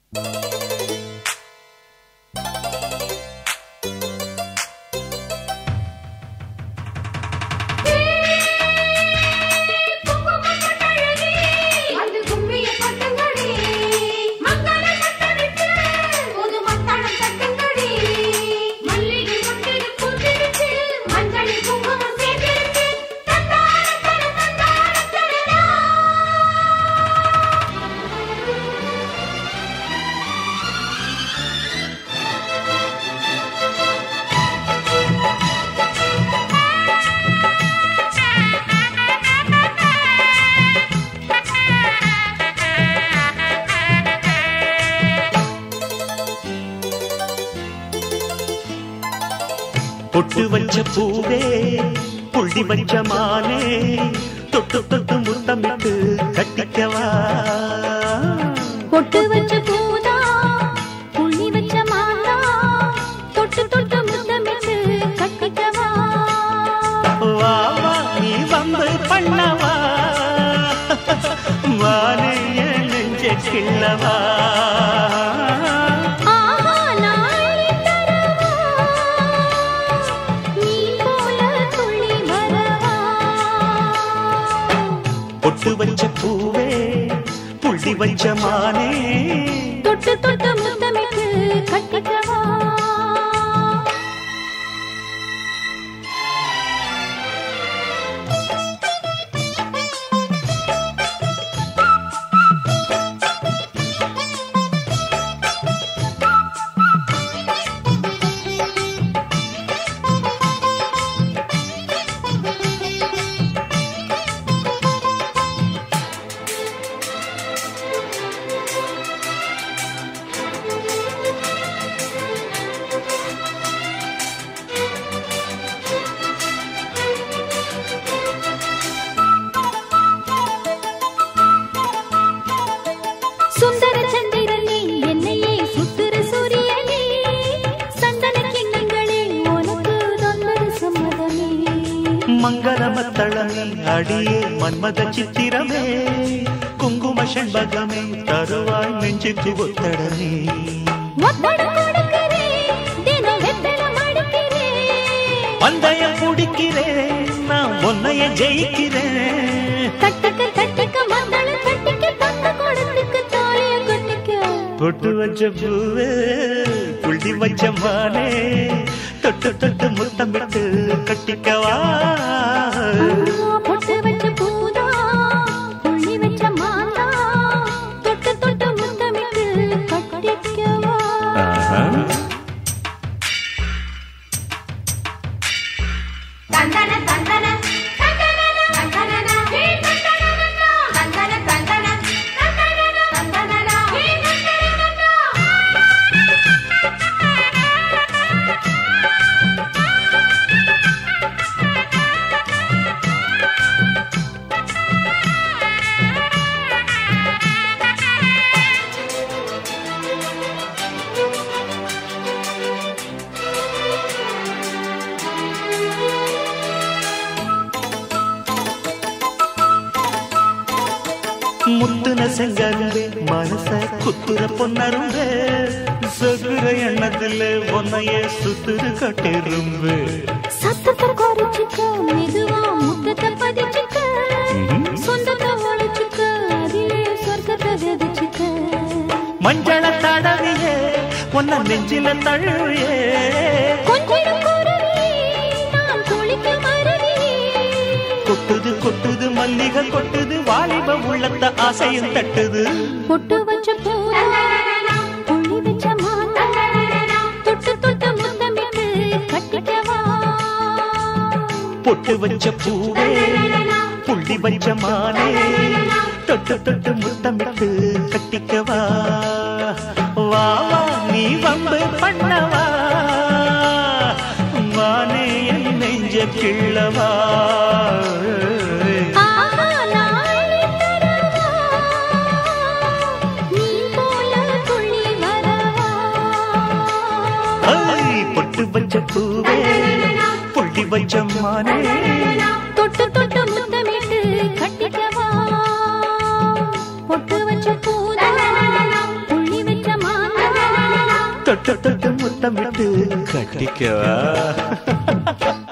வந்து கும்மிய கொட்டுங்கடி மங்கள கட்டடிச்சு புது மத்தளம் தட்டுங்கடி மல்லிகை மொட்டில் பூத்திருச்சு மஞ்சள் குங்குமம் சேர்த்திருச்சு தந்தார தர தந்தார தரடா பொட்டு வச்ச பூவே புள்ளி வச்ச மானே தொட்டு தொட்டு முத்தமிட்டு கட்டிக்கவா பொட்டு வச்ச பூதா புள்ளி வச்ச மாதா தொட்டு தொட்டு முத்தமிட்டு கட்டிக்கவா வா வா நீ வந்து பண்ணவா வானே என் நெஞ்ச கிள்ளவா ஆஹா நாளை தரவா நீ போல துள்ளி வரவா பொட்டு வச்ச பூவே புள்ளி வச்ச மானே தொட்டு தொட்டு முத்தமிட்டு கட்டிக்கவா சுந்தர சந்திரனே என்னையே சுத்துற சூரியனே சந்தன கிண்ணங்களே உனக்கு தொந்தர சம்மதமே மங்களமத்தளமே அடியே மன்மத சித்திரமே குங்கும செண்பகமே தருவாய் நெஞ்சுக்கு ஒத்தடமே ஒத்தடம் கொடுக்கிறேன் தினம் வெத்தலம் அடிக்கிறேன் பந்தயம் குடிக்கிறேன் நான் உன்னைய ஜெயிக்கிறேன் தட்டுக்க தட்டுக்க மத்தள தட்டிக்க தந்த கொடுத்துக்கு தாலிய கட்டிக்க பொட்டு வச்ச பூவே புள்ளி வச்ச மானே தொட்டு தொட்டு முத்தமிட்டு கட்டிக்கவா பொட்டு வச்ச பூதா புள்ளி வச்ச மாதா தொட்டு தொட்டு முத்தமிட்டு கட்டிக்கவா தந்தன தந்தன தந்தன தந்தன ஹே தந்தன தந்தன தந்தன தந்தன தந்தன ஹே தந்தன முத்துன செங்கரும்பே மனச குத்துற பொன்னரும்பே சகுர எண்ணத்துல உன்னைய சுத்துரு கட்டிரும்பு சத்தத்தை குறைச்சுக்க மெதுவா முத்தத்தை பதிச்சுக்க சொந்தத்தை ஒழிச்சுக்க அதிலே சொர்க்கத்தை விதைச்சுக்க மஞ்சள தடவியே உன்ன நெஞ்சில தழுவியே கொஞ்சம் குருவி நான் குளிக்க மருவி கொட்டுது கொட்டுது மல்லிகை கொட்டுது வாலிப உள்ளத்த ஆசையும் தட்டுது பொட்டு வச்ச பூரா புள்ளி வச்ச மாதா தொட்டு தொட்டு முத்தமிட்டு கட்டிக்கவா பொட்டு வச்ச பூவே புள்ளி வச்ச மானே தொட்டு தொட்டு முத்தமிட்டு கட்டிக்கவா வா வா நீ வம்பு பண்ணவா வானே என் நெஞ்ச கிள்ளவா ஆஹா நாளை தரவா நீ போல துள்ளி வரவா ஐ, பொட்டு வச்ச பூவே புள்ளி வச்ச மானே தொட்டு தொட்டு முத்தமிட்டு கட்டிக்கவா பொட்டு வச்ச பூதா புள்ளி வச்ச தொட்டு தொட்டு முத்தமிட்டு கட்டிக்கவா